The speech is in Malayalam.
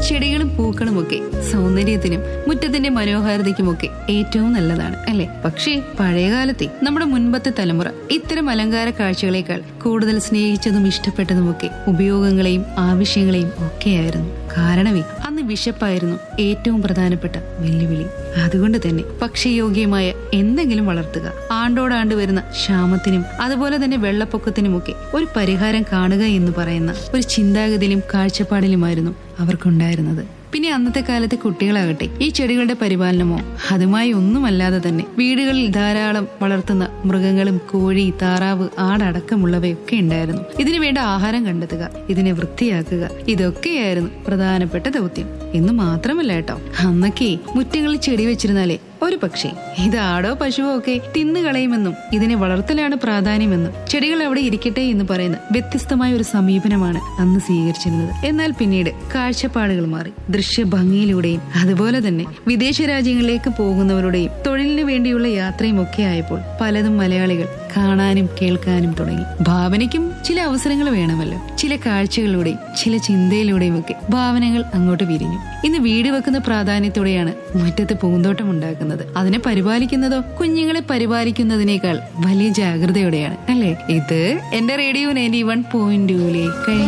ചെടികളും പൂക്കളും ഒക്കെ സൗന്ദര്യത്തിനും മുറ്റത്തിന്റെ മനോഹാരിതയ്ക്കുമൊക്കെ ഏറ്റവും നല്ലതാണ് അല്ലെ പക്ഷേ പഴയകാലത്തെ നമ്മുടെ മുൻപത്തെ തലമുറ ഇത്തരം അലങ്കാര കാഴ്ചകളേക്കാൾ കൂടുതൽ സ്നേഹിച്ചതും ഇഷ്ടപ്പെട്ടതുമൊക്കെ ഉപയോഗങ്ങളെയും ആവശ്യങ്ങളെയും ഒക്കെയായിരുന്നു കാരണമേ അന്ന് വിശപ്പായിരുന്നു ഏറ്റവും പ്രധാനപ്പെട്ട വെല്ലുവിളി അതുകൊണ്ട് തന്നെ ഭക്ഷ്യയോഗ്യമായ എന്തെങ്കിലും വളർത്തുക ആണ്ടോടാണ്ട് വരുന്ന ക്ഷാമത്തിനും അതുപോലെ തന്നെ വെള്ളപ്പൊക്കത്തിനുമൊക്കെ ഒരു പരിഹാരം കാണുക എന്ന് പറയുന്ന ഒരു ചിന്താഗതിയിലും കാഴ്ചപ്പാടിലുമായിരുന്നു അവർക്കുണ്ടായിരുന്നത് പിന്നെ അന്നത്തെ കാലത്തെ കുട്ടികളാകട്ടെ ഈ ചെടികളുടെ പരിപാലനമോ അതുമായി ഒന്നുമല്ലാതെ തന്നെ വീടുകളിൽ ധാരാളം വളർത്തുന്ന മൃഗങ്ങളും കോഴി താറാവ് ആടടക്കമുള്ളവയൊക്കെ ഉണ്ടായിരുന്നു ഇതിനു വേണ്ട ആഹാരം കണ്ടെത്തുക ഇതിനെ വൃത്തിയാക്കുക ഇതൊക്കെയായിരുന്നു പ്രധാനപ്പെട്ട ദൗത്യം എന്ന് മാത്രമല്ല കേട്ടോ അന്നൊക്കെ മുറ്റങ്ങളിൽ ചെടി വെച്ചിരുന്നാലേ ഒരു പക്ഷേ ഇത് ആടോ പശുവോ ഒക്കെ തിന്നുകളയുമെന്നും ഇതിനെ വളർത്തലാണ് പ്രാധാന്യമെന്നും ചെടികൾ അവിടെ ഇരിക്കട്ടെ എന്ന് പറയുന്ന വ്യത്യസ്തമായ ഒരു സമീപനമാണ് അന്ന് സ്വീകരിച്ചിരുന്നത് എന്നാൽ പിന്നീട് കാഴ്ചപ്പാടുകൾ മാറി ദൃശ്യഭംഗിയിലൂടെയും അതുപോലെ തന്നെ വിദേശ രാജ്യങ്ങളിലേക്ക് പോകുന്നവരുടെയും തൊഴിലിന് വേണ്ടിയുള്ള യാത്രയും ഒക്കെ ആയപ്പോൾ പലതും മലയാളികൾ കാണാനും കേൾക്കാനും തുടങ്ങി ഭാവനയ്ക്കും ചില അവസരങ്ങൾ വേണമല്ലോ ചില കാഴ്ചകളിലൂടെയും ചില ചിന്തയിലൂടെയും ഒക്കെ ഭാവനകൾ അങ്ങോട്ട് വിരിഞ്ഞു ഇന്ന് വീട് വെക്കുന്ന പ്രാധാന്യത്തോടെയാണ് മുറ്റത്ത് പൂന്തോട്ടം ഉണ്ടാക്കുന്നത് അതിനെ പരിപാലിക്കുന്നതോ കുഞ്ഞുങ്ങളെ പരിപാലിക്കുന്നതിനേക്കാൾ വലിയ ജാഗ്രതയോടെയാണ് അല്ലേ ഇത് എന്റെ റേഡിയോ നയൻറ്റി വൺ പോയിന്റ് ടൂയിലേക്ക്